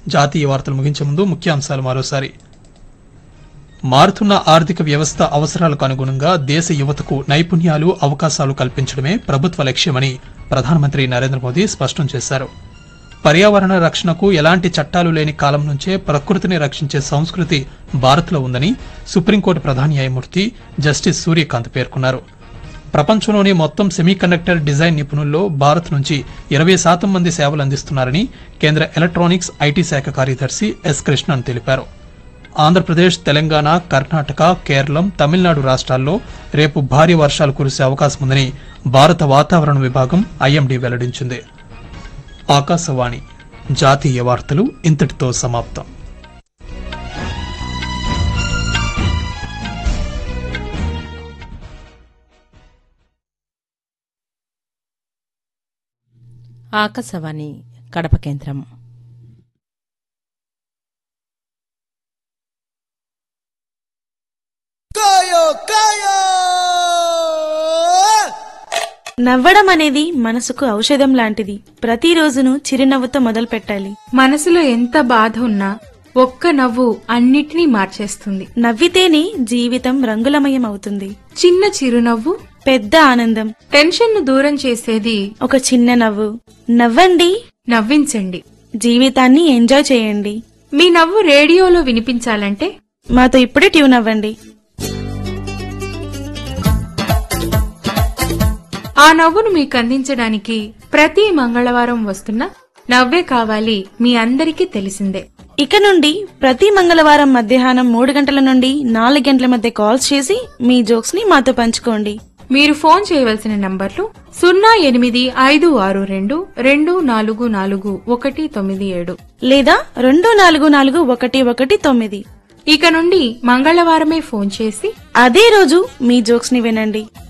జాతీయ వార్తలు ముగించే ముందు ముఖ్యాంశాలు మరోసారి మారుతున్న ఆర్థిక వ్యవస్థ అవసరాలకు అనుగుణంగా దేశ యువతకు నైపుణ్యాలు అవకాశాలు కల్పించడమే ప్రభుత్వ లక్ష్యమని ప్రధానమంత్రి నరేంద్ర మోదీ స్పష్టం చేశారు పర్యావరణ రక్షణకు ఎలాంటి చట్టాలు లేని కాలం నుంచే ప్రకృతిని రక్షించే సంస్కృతి భారత్లో ఉందని సుప్రీంకోర్టు ప్రధాన న్యాయమూర్తి జస్టిస్ సూర్యకాంత్ పేర్కొన్నారు ప్రపంచంలోని మొత్తం సెమీకండక్టర్ డిజైన్ నిపుణుల్లో భారత్ నుంచి ఇరవై శాతం మంది సేవలు అందిస్తున్నారని కేంద్ర ఎలక్ట్రానిక్స్ ఐటీ శాఖ కార్యదర్శి ఎస్ కృష్ణన్ తెలిపారు ఆంధ్రప్రదేశ్ తెలంగాణ కర్ణాటక కేరళం తమిళనాడు రాష్ట్రాల్లో రేపు భారీ వర్షాలు కురిసే అవకాశం ఉందని భారత వాతావరణ విభాగం ఐఎండీ వెల్లడించింది ఆకాశవాణి జాతీయ వార్తలు ఇంతటితో సమాప్తం ఆకాశవాణి కడప కేంద్రం కాయో కాయో నవ్వడం అనేది మనసుకు ఔషధం లాంటిది ప్రతిరోజును చిరునవ్వుతో మొదలు పెట్టాలి మనసులో ఎంత బాధ ఉన్నా ఒక్క నవ్వు అన్నిటినీ మార్చేస్తుంది నవ్వితేనే జీవితం రంగులమయం అవుతుంది చిన్న చిరునవ్వు పెద్ద ఆనందం టెన్షన్ ను దూరం చేసేది ఒక చిన్న నవ్వు నవ్వండి నవ్వించండి జీవితాన్ని ఎంజాయ్ చేయండి మీ నవ్వు రేడియోలో వినిపించాలంటే మాతో ఇప్పుడే ట్యూన్ అవ్వండి ఆ నవ్వును మీకు అందించడానికి ప్రతి మంగళవారం వస్తున్న నవ్వే కావాలి మీ అందరికీ తెలిసిందే ఇక నుండి ప్రతి మంగళవారం మధ్యాహ్నం మూడు గంటల నుండి నాలుగు గంటల మధ్య కాల్స్ చేసి మీ జోక్స్ ని మాతో పంచుకోండి మీరు ఫోన్ చేయవలసిన నంబర్లు సున్నా ఎనిమిది ఐదు ఆరు రెండు రెండు నాలుగు నాలుగు ఒకటి తొమ్మిది ఏడు లేదా రెండు నాలుగు నాలుగు ఒకటి ఒకటి తొమ్మిది ఇక నుండి మంగళవారమే ఫోన్ చేసి అదే రోజు మీ జోక్స్ ని వినండి